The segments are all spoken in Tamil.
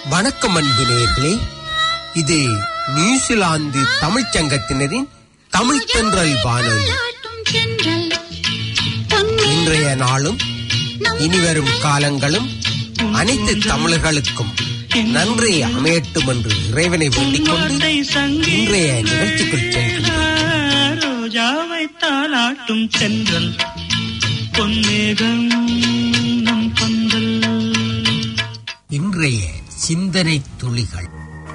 வணக்கம் அன்பு நேயர்களே இது நியூசிலாந்து தமிழ்ச் சங்கத்தினரின் தமிழ் தென்றல் வானொலி இன்றைய நாளும் இனிவரும் காலங்களும் அனைத்து தமிழர்களுக்கும் நன்றி அமையட்டும் என்று இறைவனை வேண்டிக் கொண்டு இன்றைய நிகழ்ச்சிக்குள் செல்கின்றோம் ரோஜாவை தாளாட்டும் சென்றல் பொன்னேகம் நம் பந்தல் இன்றைய சிந்தனை துளிகள்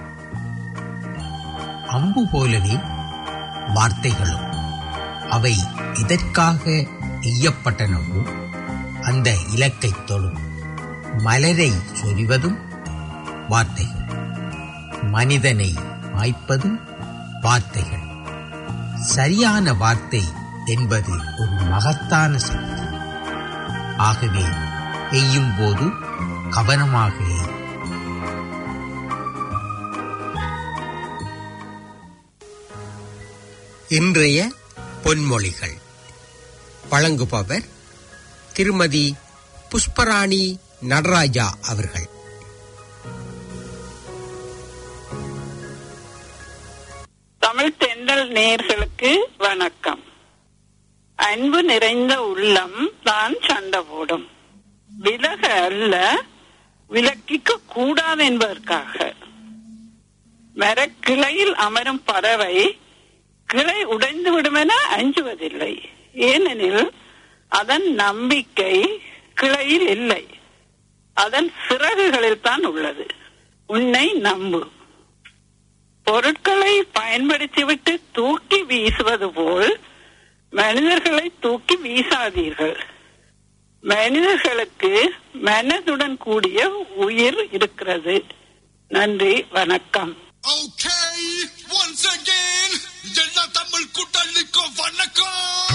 அம்பு போலவே வார்த்தைகளும் அவை இதற்காக எய்யப்பட்டனவோ அந்த இலக்கை தொடும் மலரை சொரிவதும் வார்த்தைகள் மனிதனை மாய்ப்பதும் வார்த்தைகள் சரியான வார்த்தை என்பது ஒரு மகத்தான சக்தி ஆகவே எய்யும் போது கவனமாக எய். இன்றைய பொன்மொழிகள் வழங்குபவர் திருமதி புஷ்பராணி நடராஜா அவர்கள் தமிழ் தென்றல் நேயர்களுக்கு வணக்கம் அன்பு நிறைந்த உள்ளம் தான் சண்டை போடும் விலக அல்ல விலக்கிக்க கூடாது என்பதற்காக மரக்கிளையில் அமரும் பறவை கிளை உடைந்து விடுமென அஞ்சுவதில்லை ஏனெனில் அதன் நம்பிக்கை கிளையில் இல்லை அதன் சிறகுகளில் தான் உள்ளது உன்னை நம்பு பொருட்களை பயன்படுத்திவிட்டு தூக்கி வீசுவது போல் மனிதர்களை தூக்கி வீசாதீர்கள் மனிதர்களுக்கு மனதுடன் கூடிய உயிர் இருக்கிறது நன்றி வணக்கம் Okay, once again, எல்லா தமிழ் கூட்டாளிக்கும் வணக்கம்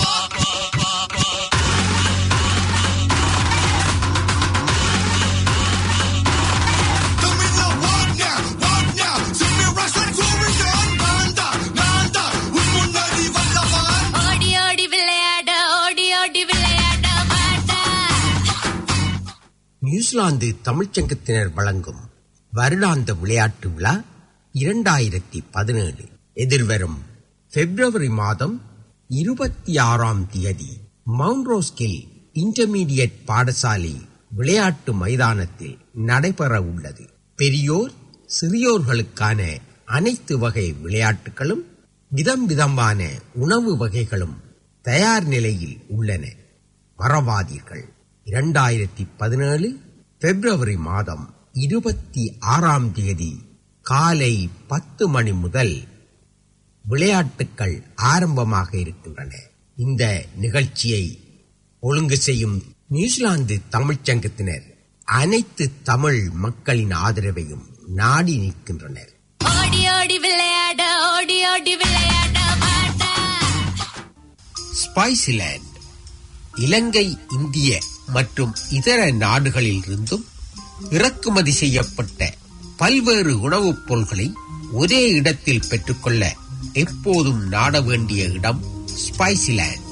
தமிழ்ல வாங்க, வாங்க, சிம்மி ரசன் சூரியன் நான்தா, நான்தா, உன் முன்னாடி வல்லவன். ஓடி ஓடி விளையாட ஓடி ஓடி விளையாட வாடா நியூசிலாந்து தமிழ்ச் சங்கத்தினர் வழங்கும் வருடாந்த விளையாட்டு விழா இரண்டாயிரத்தி பதினேழு எதிர்வரும் பிப்ரவரி மாதம் இருபத்தி ஆறாம் தேதி மவுண்ட் ரோஸ்கில் இன்டர்மீடியட் பாடசாலை விளையாட்டு மைதானத்தில் நடைபெற உள்ளது பெரியோர் சிறியோர்களுக்கான அனைத்து வகை விளையாட்டுகளும் விதம் விதமான உணவு வகைகளும் தயார் நிலையில் உள்ளன மறவாதீர்கள் இரண்டாயிரத்தி பதினேழு பிப்ரவரி மாதம் இருபத்தி ஆறாம் தேதி காலை பத்து மணி முதல் விளையாட்டுக்கள் ஆரம்பமாக இருக்கின்றன இந்த நிகழ்ச்சியை ஒழுங்கு செய்யும் நியூசிலாந்து தமிழ்ச் சங்கத்தினர் அனைத்து தமிழ் மக்களின் ஆதரவையும் நாடி நிற்கின்றனர் ஓடி ஓடி விளையாட ஓடி ஓடி விளையாட வாடா ஸ்பைசிலேண்ட் இலங்கை இந்திய மற்றும் இதர நாடுகளில் இருந்தும் இறக்குமதி செய்யப்பட்ட பல்வேறு உணவுப் பொருள்களை ஒரே இடத்தில் பெற்றுக்கொள்ள எப்போதும் நாட வேண்டிய இடம் ஸ்பைசிலேண்ட்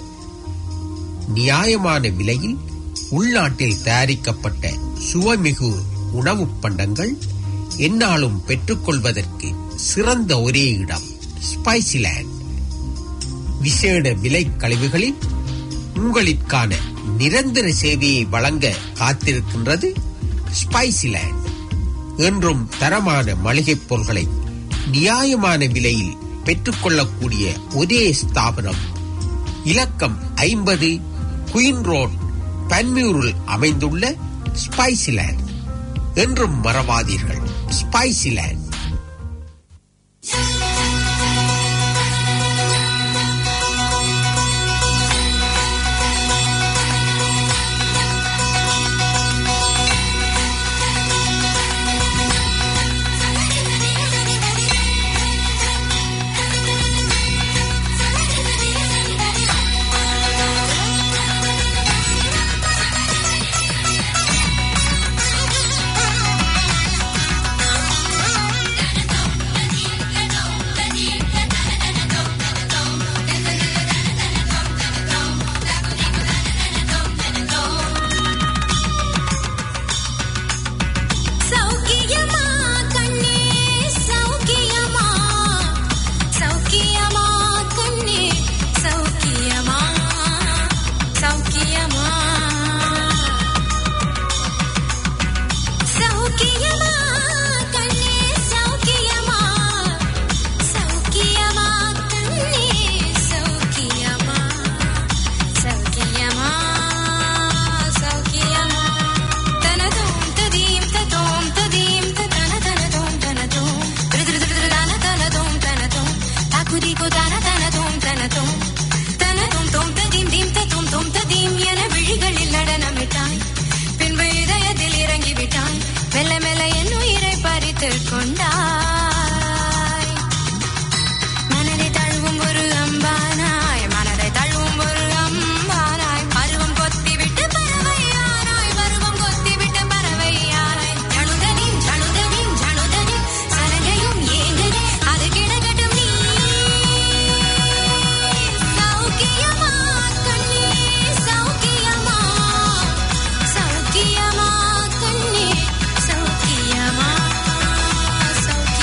நியாயமான விலையில் உள்நாட்டில் தயாரிக்கப்பட்ட சுவைமிகு உணவுப் பண்டங்கள் எந்நாளும் பெற்றுக்கொள்வதற்கு சிறந்த ஒரே இடம் ஸ்பைசிலேண்ட் விசேட விலை கழிவுகளில் உங்களுக்கான நிரந்தர சேவையை வழங்க காத்திருக்கின்றது ஸ்பைசிலேண்ட் என்றும் தரமான மளிகைப் பொருட்களை நியாயமான விலையில் பெற்றுக்கொள்ளக்கூடிய ஒரே ஸ்தாபனம் இலக்கம் ஐம்பது குயின் ரோட் பன்மியூரில் அமைந்துள்ள ஸ்பைசிலேண்ட் என்றும் மறவாதீர்கள் ஸ்பைசிலேண்ட் Hey! சௌக்கியமா கண்ணே சௌக்கியமா சௌக்கியமா கண்ணே சௌக்கியமா சௌக்கியமா சௌக்கியமா தனதும் ததீம் ததோம் ததீம் தன தனதும் தனதும் திரு திரு திரு திரு தன தனதும் தனதும் தாக்குதிக்கு தன தனதும் தனதும் தனதும் தோம் ததீம் தீம் ததும் தோம் ததீம் என விழிகளில் நடனமிட்டாய் பின்பு இதயத்தில் இறங்கி விட்டாய் மெல்ல மெல்ல என் உயிரை பறித்துக் கொண்டாய் மனதை தழுவும் ஒரு அம்பானாய் மனதை தழுவும் ஒரு அம்பானாய் பருவம் கொத்தி விட்டு பறவையானாய் பருவம் கொத்தி விட்டு பறவையானாய் ஜனுதனின் ஜனுதனின் ஜனுதனின் சலங்கையும் ஏங்குதே அது கிடக்கட்டும் நீ சௌக்கியமா கண்ணே சௌக்கியமா சௌக்கியமா கண்ணே சௌக்கியமா சௌக்கியமா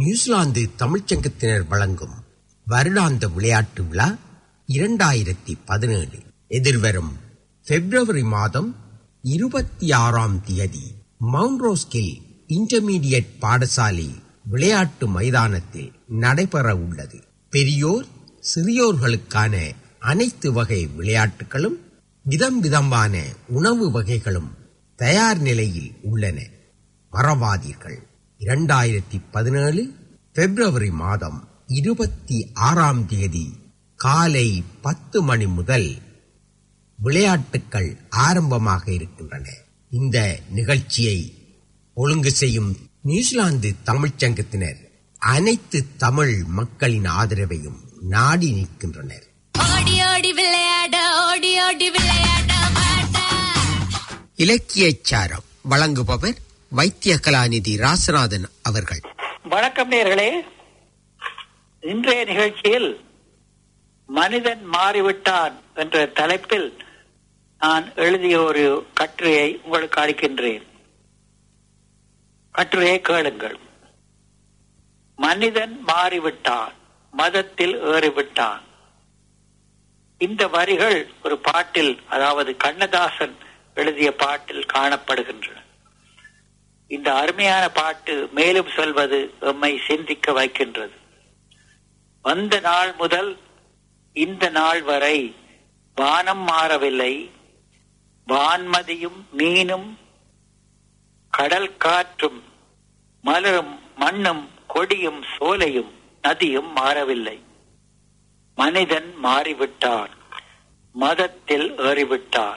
நியூசிலாந்து தமிழ்ச்சங்கத்தினர் வழங்கும் வருடாந்த விளையாட்டு விழா இரண்டாயிரத்தி பதினேழு எதிர்வரும் பிப்ரவரி மாதம் இருபத்தி ஆறாம் தேதி மவுண்ட் ரோஸ்கில் இன்டர்மீடியட் பாடசாலை விளையாட்டு மைதானத்தில் நடைபெற உள்ளது பெரியோர் சிறியோர்களுக்கான அனைத்து வகை விளையாட்டுகளும் விதம் விதமான உணவு வகைகளும் தயார் நிலையில் உள்ளன மறவாதீர்கள் இரண்டாயிரத்தி பதினேழு பிப்ரவரி மாதம் இருபத்தி ஆறாம் தேதி காலை பத்து மணி முதல் விளையாட்டுக்கள் ஆரம்பமாக இருக்கின்றன இந்த நிகழ்ச்சியை ஒழுங்கு செய்யும் நியூசிலாந்து தமிழ்ச் சங்கத்தினர் அனைத்து தமிழ் மக்களின் ஆதரவையும் நாடி நிற்கின்றனர் ஓடி ஓடி விளையாட ஓடி ஓடி விளையாட மாட்டா இலக்கியச் சாரம் வழங்குபவர் வைத்திய கலாநிதி ராசநாதன் அவர்கள் வணக்கம் நேர்களே இன்றைய நிகழ்ச்சியில் மனிதன் மாறிவிட்டான் என்ற தலைப்பில் நான் எழுதிய ஒரு கட்டுரையை உங்களுக்கு அளிக்கின்றேன் கட்டுரையை கேளுங்கள் மனிதன் மாறிவிட்டான் மதத்தில் ஏறிவிட்டான் இந்த வரிகள் ஒரு பாட்டில் அதாவது கண்ணதாசன் எழுதிய பாட்டில் காணப்படுகின்றன இந்த அருமையான பாட்டு மேலும் சொல்வது எம்மை சிந்திக்க வைக்கின்றது வந்த நாள் முதல் இந்த நாள் வரை வானம் மாறவில்லை வான்மதியும் மீனும் கடல் காற்றும் மலரும் மண்ணும் கொடியும் சோலையும் நதியும் மாறவில்லை மனிதன் மாறிவிட்டான் மதத்தில் ஏறிவிட்டான்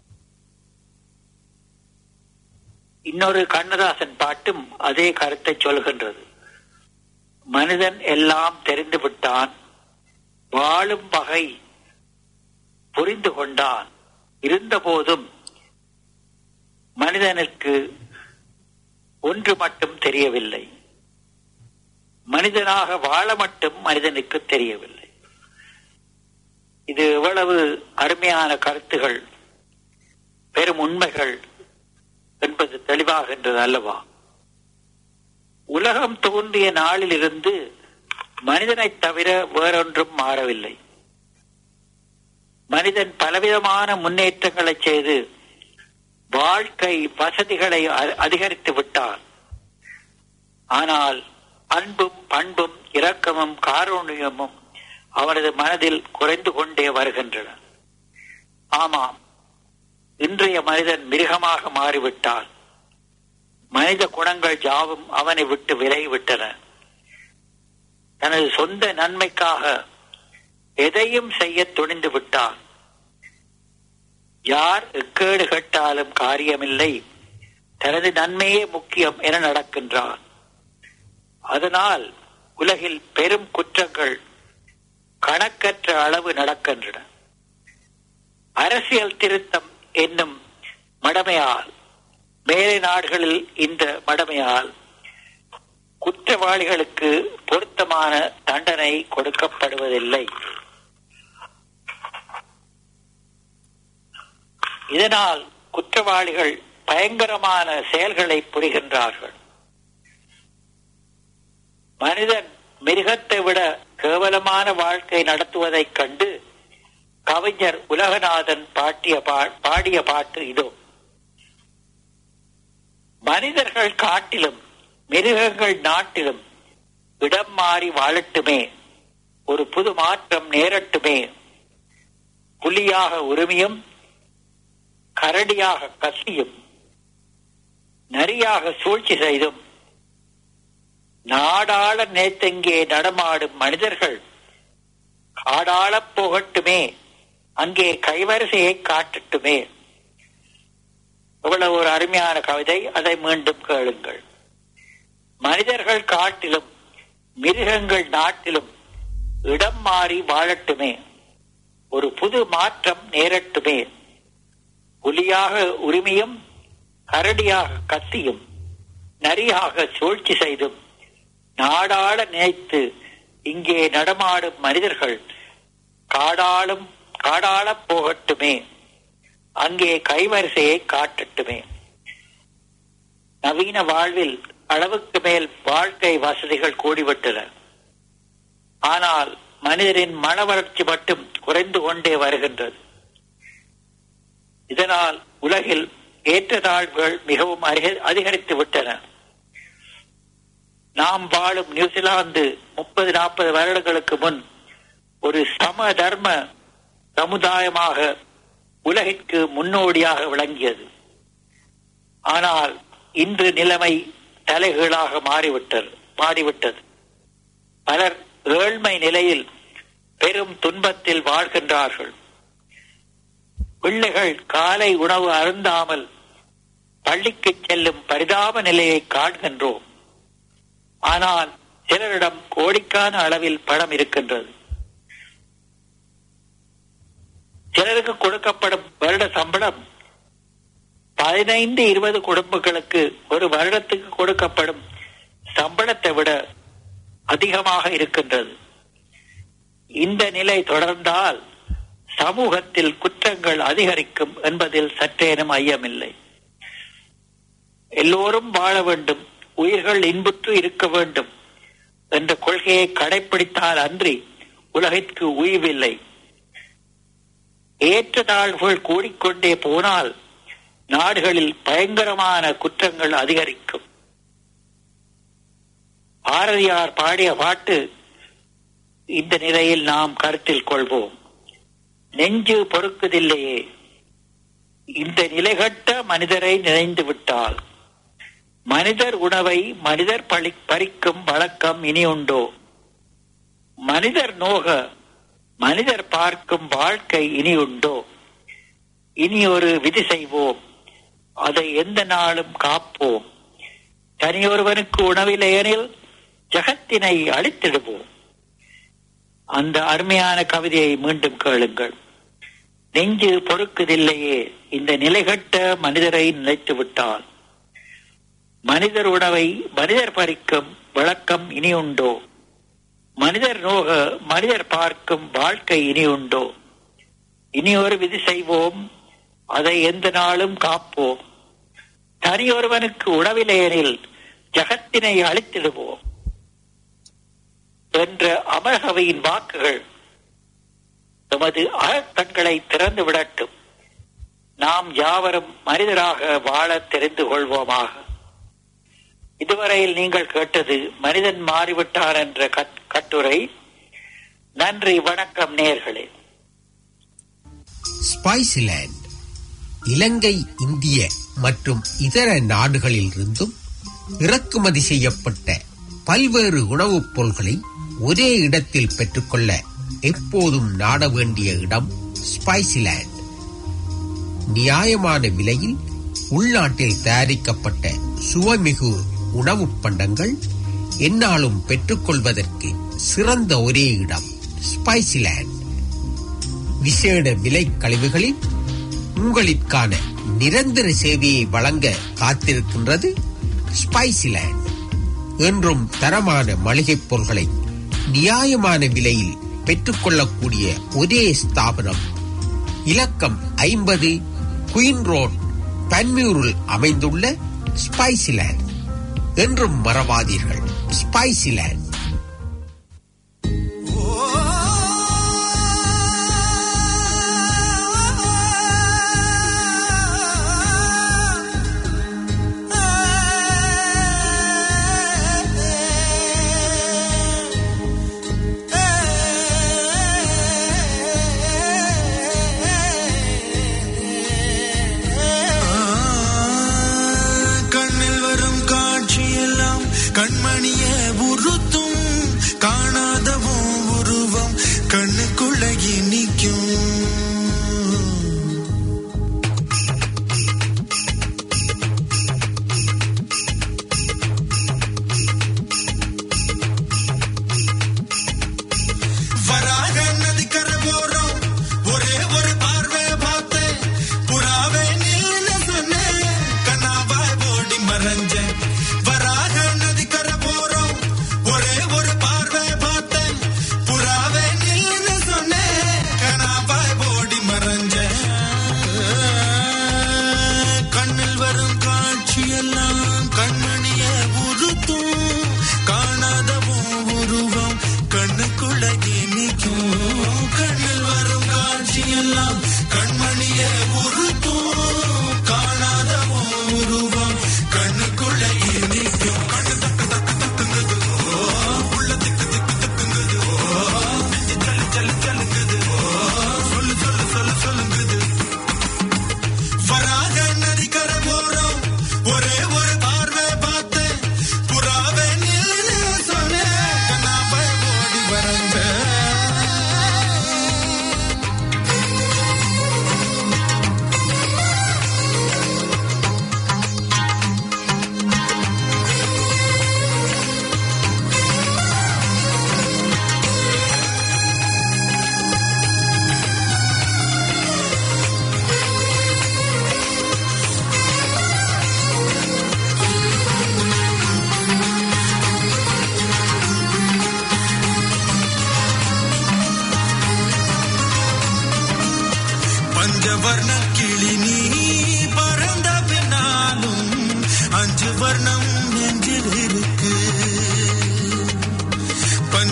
இன்னொரு கண்ணதாசன் பாட்டும் அதே கருத்தை சொல்கின்றது மனிதன் எல்லாம் தெரிந்து விட்டான் வாழும் வகை புரிந்து கொண்டான் இருந்தபோதும் மனிதனுக்கு ஒன்று மட்டும் தெரியவில்லை மனிதனாக வாழ மட்டும் மனிதனுக்கு தெரியவில்லை இது எவ்வளவு அருமையான கருத்துகள் பெரும் உண்மைகள் என்பது தெளிவாகின்றது அல்லவா உலகம் தோன்றிய நாளிலிருந்து மனிதனைத் தவிர வேறொன்றும் மாறவில்லை மனிதன் பலவிதமான முன்னேற்றங்களை செய்து வாழ்க்கை வசதிகளை அ- அதிகரித்து விட்டான் ஆனால் அன்பும் பண்பும் இரக்கமும் காரூணியமும் அவனது மனதில் குறைந்து கொண்டே வருகின்றன ஆமாம் இன்றைய மனிதன் மிருகமாக மாறிவிட்டான் மனித குணங்கள் யாவும் அவனை விட்டு விலகிவிட்டன தனது சொந்த நன்மைக்காக எதையும் செய்ய துணிந்து விட்டான் யார் எக்கேடு கட்டாலும் காரியமில்லை தனது நன்மையே முக்கியம் என நடக்கின்றான் அதனால் உலகில் பெரும் குற்றங்கள் கணக்கற்ற அளவு நடக்கின்றன அரசியல் திருத்தம் என்னும் மடமையால் மேலை நாடுகளில் இந்த மடமையால் குற்றவாளிகளுக்கு பொருத்தமான தண்டனை கொடுக்கப்படுவதில்லை இதனால் குற்றவாளிகள் பயங்கரமான செயல்களை புரிகின்றார்கள் மனிதன் மிருகத்தை விட கேவலமான வாழ்க்கை நடத்துவதைக் கண்டு கவிஞர் உலகநாதன் பாட்டிய பா- பாடிய பாட்டு இதோ மனிதர்கள் காட்டிலும் மிருகங்கள் நாட்டிலும் இடம் மாறி வாழட்டுமே ஒரு புது மாற்றம் நேரட்டுமே புலியாக உரிமையும் கரடியாக கசியும் நரியாக சூழ்ச்சி செய்தும் நாடாள நேத்தெங்கே நடமாடும் மனிதர்கள் காடாளப் போகட்டுமே அங்கே கைவரிசையை காட்டட்டுமே இவ்வளவு ஒரு அருமையான கவிதை அதை மீண்டும் கேளுங்கள் மனிதர்கள் காட்டிலும் மிருகங்கள் நாட்டிலும் இடம் மாறி வாழட்டுமே ஒரு புது மாற்றம் நேரட்டுமே புலியாக உரிமையும் கரடியாக கத்தியும் நரியாக சூழ்ச்சி செய்தும் நாடாள நினைத்து இங்கே நடமாடும் மனிதர்கள் காடாளும் காடாளப் போகட்டுமே அங்கே கைவரிசையை காட்டட்டுமே நவீன வாழ்வில் அளவுக்கு மேல் வாழ்க்கை வசதிகள் கூடிவிட்டன ஆனால் மனிதரின் மன வளர்ச்சி மட்டும் குறைந்து கொண்டே வருகின்றது இதனால் உலகில் ஏற்றத்தாழ்வுகள் மிகவும் அதிக- அதிகரித்து விட்டன நாம் வாழும் நியூசிலாந்து முப்பது நாற்பது வருடங்களுக்கு முன் ஒரு சம தர்ம சமுதாயமாக உலகிற்கு முன்னோடியாக விளங்கியது ஆனால் இன்று நிலைமை தலைகீழாக மாறிவிட்டது மாறிவிட்டது பலர் ஏழ்மை நிலையில் பெரும் துன்பத்தில் வாழ்கின்றார்கள் பிள்ளைகள் காலை உணவு அருந்தாமல் பள்ளிக்கு செல்லும் பரிதாப நிலையை காண்கின்றோம் ஆனால் சிலரிடம் கோடிக்கான அளவில் பணம் இருக்கின்றது சிலருக்கு கொடுக்கப்படும் வருட சம்பளம் பதினைந்து இருபது குடும்பங்களுக்கு ஒரு வருடத்துக்கு கொடுக்கப்படும் சம்பளத்தை விட அதிகமாக இருக்கின்றது இந்த நிலை தொடர்ந்தால் சமூகத்தில் குற்றங்கள் அதிகரிக்கும் என்பதில் சற்றேனும் ஐயமில்லை எல்லோரும் வாழ வேண்டும் உயிர்கள் இன்புற்று இருக்க வேண்டும் என்ற கொள்கையை கடைபிடித்தால் அன்றி உலகிற்கு உய்வில்லை ஏற்றத்தாழ்வுகள் கூடிக்கொண்டே போனால் நாடுகளில் பயங்கரமான குற்றங்கள் அதிகரிக்கும் பாரதியார் பாடிய பாட்டு இந்த நிலையில் நாம் கருத்தில் கொள்வோம் நெஞ்சு பொறுக்குதில்லையே இந்த நிலைகட்ட மனிதரை நினைந்து விட்டால் மனிதர் உணவை மனிதர் பழி பறிக்கும் வழக்கம் இனி உண்டோ மனிதர் நோக மனிதர் பார்க்கும் வாழ்க்கை இனி உண்டோ இனி ஒரு விதி செய்வோம் அதை எந்த நாளும் காப்போம் தனியொருவனுக்கு உணவில்லையெனில் ஜகத்தினை அழித்திடுவோம் அந்த அருமையான கவிதையை மீண்டும் கேளுங்கள் நெஞ்சு பொறுக்குதில்லையே இந்த நிலைகட்ட மனிதரை நினைத்து விட்டால் மனிதர் உணவை மனிதர் பறிக்கும் வழக்கம் இனி உண்டோ மனிதர் நோக மனிதர் பார்க்கும் வாழ்க்கை இனி உண்டோ இனி ஒரு விதி செய்வோம் அதை எந்த நாளும் காப்போம் தனியொருவனுக்கு உணவிலேனில் ஜகத்தினை அழித்திடுவோம் என்ற அமரகவையின் வாக்குகள் எமது அகக்கண்களை திறந்து விடட்டும் நாம் யாவரும் மனிதராக வாழ தெரிந்து கொள்வோமாக இதுவரையில் நீங்கள் கேட்டது மனிதன் மாறிவிட்டார் என்ற கட்- கட்டுரை நன்றி வணக்கம் நேர்களே ஸ்பைஸ்லேண்ட் இலங்கை இந்திய மற்றும் இதர நாடுகளிலிருந்தும் இறக்குமதி செய்யப்பட்ட பல்வேறு உணவுப் பொருள்களை ஒரே இடத்தில் பெற்றுக்கொள்ள எப்போதும் நாட வேண்டிய இடம் ஸ்பைசிலேண்ட் நியாயமான விலையில் உள்நாட்டில் தயாரிக்கப்பட்ட சுவைமிகு உணவுப் பண்டங்கள் எந்நாளும் பெற்றுக்கொள்வதற்கு சிறந்த ஒரே இடம் ஸ்பைசிலேண்ட் விசேட விலை கழிவுகளில் உங்களிற்கான நிரந்தர சேவையை வழங்க காத்திருக்கின்றது ஸ்பைசிலேண்ட் என்றும் தரமான மளிகைப் பொருட்களை நியாயமான விலையில் பெற்றுக்கொள்ளக்கூடிய ஒரே ஸ்தாபனம் இலக்கம் ஐம்பது குயின் ரோட் பன்மியூரில் அமைந்துள்ள ஸ்பைசிலேண்ட் என்றும் மறவாதீர்கள் ஸ்பைசிலேண்ட் கண்ணில் வரும் காட்சியெல்லாம் கண்மணியே உறுத்தும்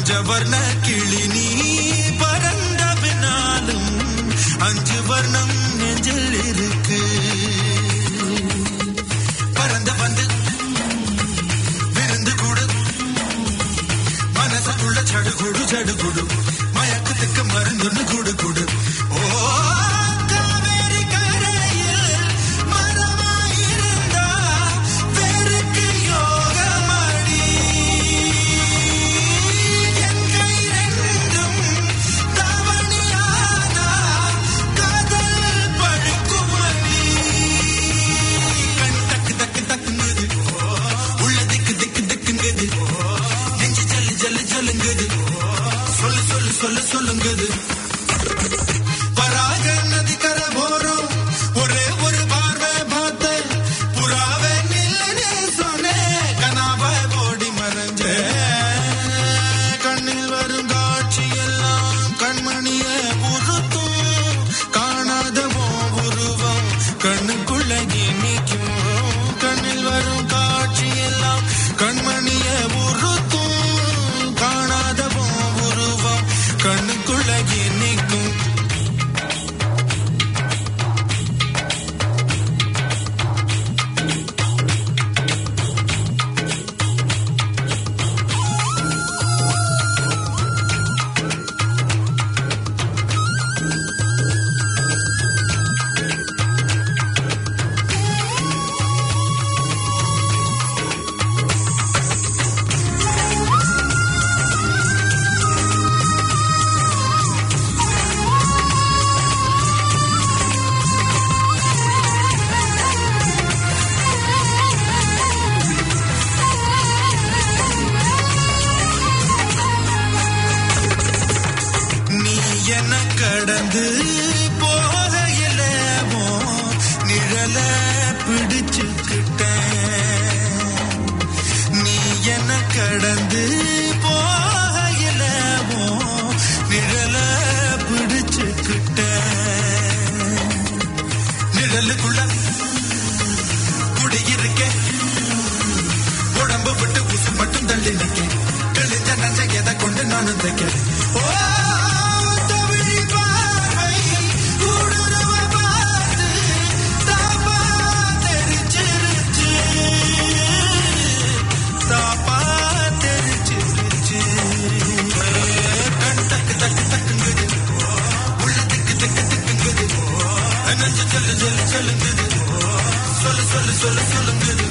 பஞ்சவர்ண கிளி நீ பறந்த பின்னாலும் அஞ்சு வர்ணம் நெஞ்சில் இருக்கு பறந்து வந்து விருந்து கூடு மனசுக்குள்ள சடுகுடு சடுகுடு மயக்கத்துக்கு மருந்துன்னு குடு குடு ஓ காவேரி கரையில் மரமாயிருந்தா வேருக்கு யோகமடி என் கை ரெண்டும் தாவணியானா காதல் பழுக்குமடி கண் தக்கு தக்கு தக்குங்குது உள்ள திக்கு திக்கு திக்குங்குது நெஞ்சு ஜல்லு ஜல்லு ஜல்லுங்குது சொல்லு சொல்லு சொல்லு சொல்லுங்குது வராக நதி கரை ஓரம் ஒரே ஒரு பார்வை பார்த்த புறாவே நில்லுன்னு சொன்னேன் கனாவாய் ஓடி மறைஞ்ச கண்ணில் வரும் காட்சி எல்லாம் கண்மணிய உறுத்தும் காணாத உன் உருவம் கண்ணுக்குள்ள நிற்கும் கண்ணில் வரும் காட்சி எல்லாம் கண்மணிய உறுத்தும் காணாத உன் உருவம் கண்ணுக்குள்ள நிற்கும் நீ என்ன கடந்து போகையில நிழல பிடிச்சுக்கிட்டேன் நீ என்ன கடந்து போகையில நிழல பிடிச்சுக்கிட்டேன் நிழலுக்குள்ள குடியிருக்கேன் உடம்பு விட்டு உசு மட்டும் தள்ளி நிற்கேன் கிழிஞ்ச நஞ்ச எதை கொண்டு நானும் தைக்கிறேன் ஓ, தவிழி பார்வை, ஊடுருவ பார்த்து, தாப்பா தெரிச்சிருச்சு. தாப்பா தெரிச்சிருச்சு. கண் தக்கு தக்கு தக்குங்குது. உள்ள திக்கு திக்கு திக்குங்குது. நெஞ்சு சொல்லு சொல்லு சொல்லுங்குது. சொல்லு சொல்லு சொல்லு சொல்லுங்குது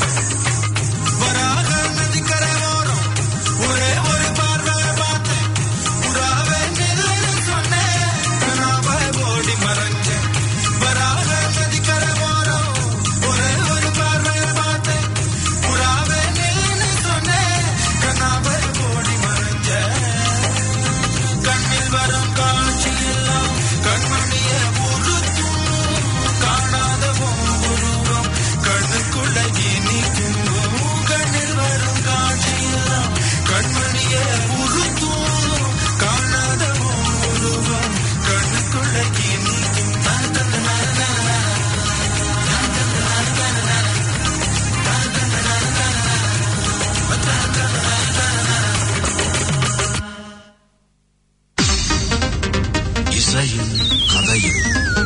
வராக நதிக்கரை ஓரம் ஒரே ஒரு பார்வை பார்த்தேன் புறாவே நில்லுன்னு சொன்னேன் கனாவை ஓடி மறைஞ்சேன் வராக நதிக்கரை ஓரம் ஒரே ஒரு பார்வை பார்த்தேன் புறாவே நில்லுன்னு சொன்னேன் கனாவை ஓடி மறைஞ்சேன் கண்ணில் வரும் காட்சி எல்லாம் கண்மணிய உறுத்தும் காணாத உன் உருவம் கண்ணுக்குள்ள இனிக்கும் கண்ணில் வரும் காட்சி எல்லாம் கண்மணிய உறுத்தும் காணாத உன் உருவம் கண்ணுக்குள்ள இனிக்கும் நான் தந்த நான் இசையும் கதையும்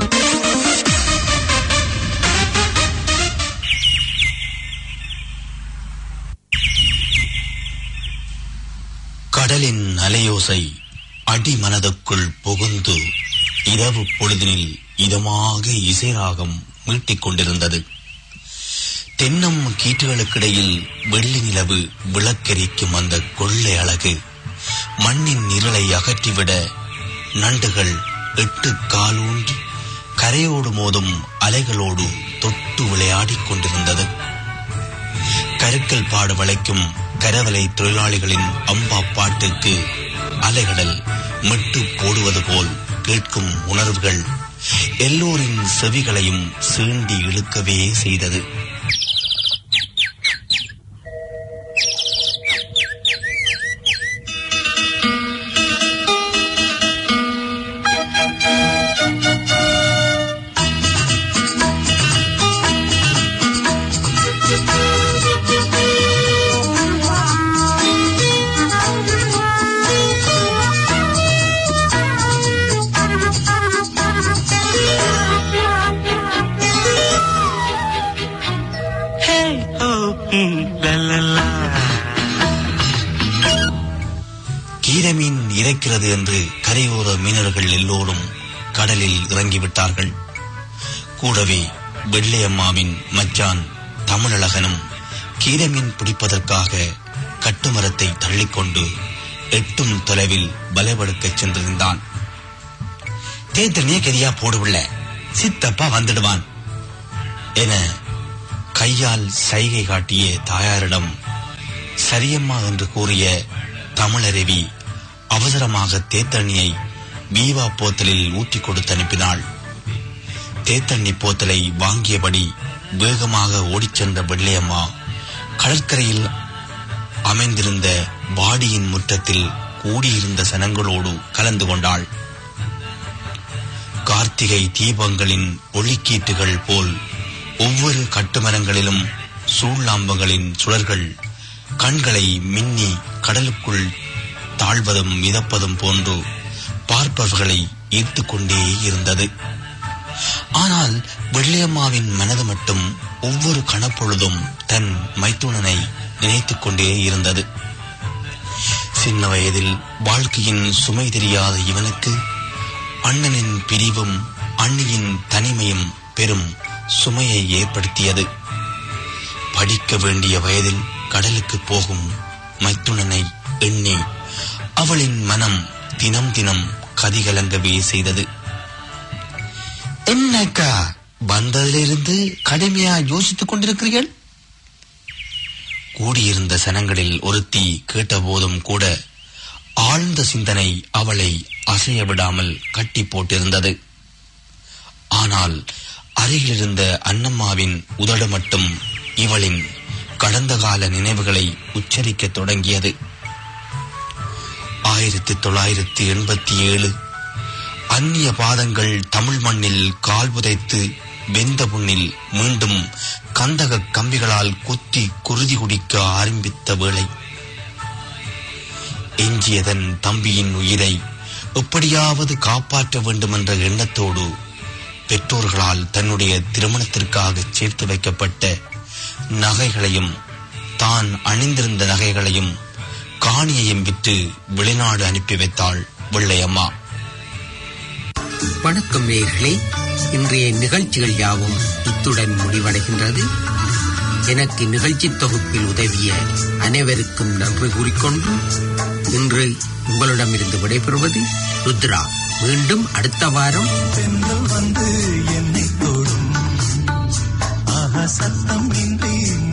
கடலின் அலையோசை அடிமனதுக்குள் புகுந்து இரவு பொழுதினில் இதமாக இசைராகம் மீட்டிக் கொண்டிருந்தது தென்னம் கீற்றுகளுக்கிடையில் வெள்ளி நிலவு விளக்கெரிக்கும் அந்த கொள்ளை அழகு மண்ணின் இருளை அகற்றிவிட நண்டுகள் எட்டு காலூன்றி கரையோடு மோதும் அலைகளோடு தொட்டு விளையாடிக் கொண்டிருந்தது கருக்கல் பாடு வளைக்கும் கரவலை தொழிலாளிகளின் அம்பா பாட்டிற்கு அலைகடல் மிட்டு போடுவது போல் கேட்கும் உணர்வுகள் எல்லோரின் செவிகளையும் சீண்டி இழுக்கவே செய்தது ஈரமீன் இறைக்கிறது என்று கரையோர மீனவர்கள் எல்லோரும் கடலில் இறங்கிவிட்டார்கள் கூடவே வெள்ளையம்மாவின் மச்சான் தமிழழகனும் கீரமீன் பிடிப்பதற்காக கட்டுமரத்தை தள்ளிக்கொண்டு எட்டும் தொலைவில் பலவெடுக்கச் சென்றிருந்தான் தேத்தனிய கரியா போடுவில்ல சித்தப்பா வந்துடுவான் என கையால் சைகை காட்டிய தாயாரிடம் சரியம்மா என்று கூறிய தமிழருவி அவசரமாக தேத்தண்ணியை வீவா போத்தலில் ஊற்றிக் கொடுத்து அனுப்பினாள் தேத்தண்ணி போத்தலை வாங்கியபடி வேகமாக ஓடிச் சென்ற வெள்ளையம்மா கடற்கரையில் அமைந்திருந்த வாடியின் முற்றத்தில் கூடியிருந்த சனங்களோடு கலந்து கொண்டாள் கார்த்திகை தீபங்களின் ஒளிக்கீட்டுகள் போல் ஒவ்வொரு கட்டுமரங்களிலும் சூழ்நாம்பங்களின் சுடர்கள் கண்களை மின்னி கடலுக்குள் தாழ்வதும் மிதப்பதும் போன்று பார்ப்பவர்களை ஈர்த்துக் கொண்டே இருந்தது ஆனால் வெள்ளையம்மாவின் மனது மட்டும் ஒவ்வொரு கணப்பொழுதும் தன் மைத்துனனை நினைத்துக் கொண்டே இருந்தது சின்ன வயதில் வாழ்க்கையின் சுமை தெரியாத இவனுக்கு அண்ணனின் பிரிவும் அண்ணியின் தனிமையும் பெரும் சுமையை ஏற்படுத்தியது படிக்க வேண்டிய வயதில் கடலுக்கு போகும் மைத்துனனை எண்ணி அவளின் மனம் தினம் தினம் கதிகலங்கவே செய்தது என்னக்கா வந்ததிலிருந்து கடுமையா யோசித்துக் கொண்டிருக்கிறீர்கள் கூடியிருந்த சனங்களில் ஒருத்தி கேட்டபோதும் கூட ஆழ்ந்த சிந்தனை அவளை அசைய விடாமல் கட்டி போட்டிருந்தது ஆனால் அருகிலிருந்த அன்னம்மாவின் உதடு மட்டும் இவளின் கடந்த கால நினைவுகளை உச்சரிக்கத் தொடங்கியது ஆயிரத்தி தொள்ளாயிரத்தி எண்பத்தி ஏழு அந்நிய பாதங்கள் தமிழ் மண்ணில் கால் புதைத்து வெந்த புண்ணில் மீண்டும் கந்தக கம்பிகளால் குத்தி குருதி குடிக்க ஆரம்பித்த வேளை எஞ்சியதன் தம்பியின் உயிரை எப்படியாவது காப்பாற்ற வேண்டும் என்ற எண்ணத்தோடு பெற்றோர்களால் தன்னுடைய திருமணத்திற்காக சேர்த்து வைக்கப்பட்ட நகைகளையும் தான் அணிந்திருந்த நகைகளையும் காணியையும் விற்று வெளிநாடு அனுப்பி வைத்தாள் வெள்ளையம்மா வணக்கம் நேயர்களே இன்றைய நிகழ்ச்சிகள் யாவும் இத்துடன் முடிவடைகின்றது எனக்கு நிகழ்ச்சி தொகுப்பில் உதவிய அனைவருக்கும் நன்றி கூறிக்கொண்டு இன்று உங்களிடமிருந்து விடைபெறுவது ருத்ரா மீண்டும் அடுத்த வாரம் பெண்கள் வந்து என்னை தொடும் ஆஹா சத்தம் இன்றி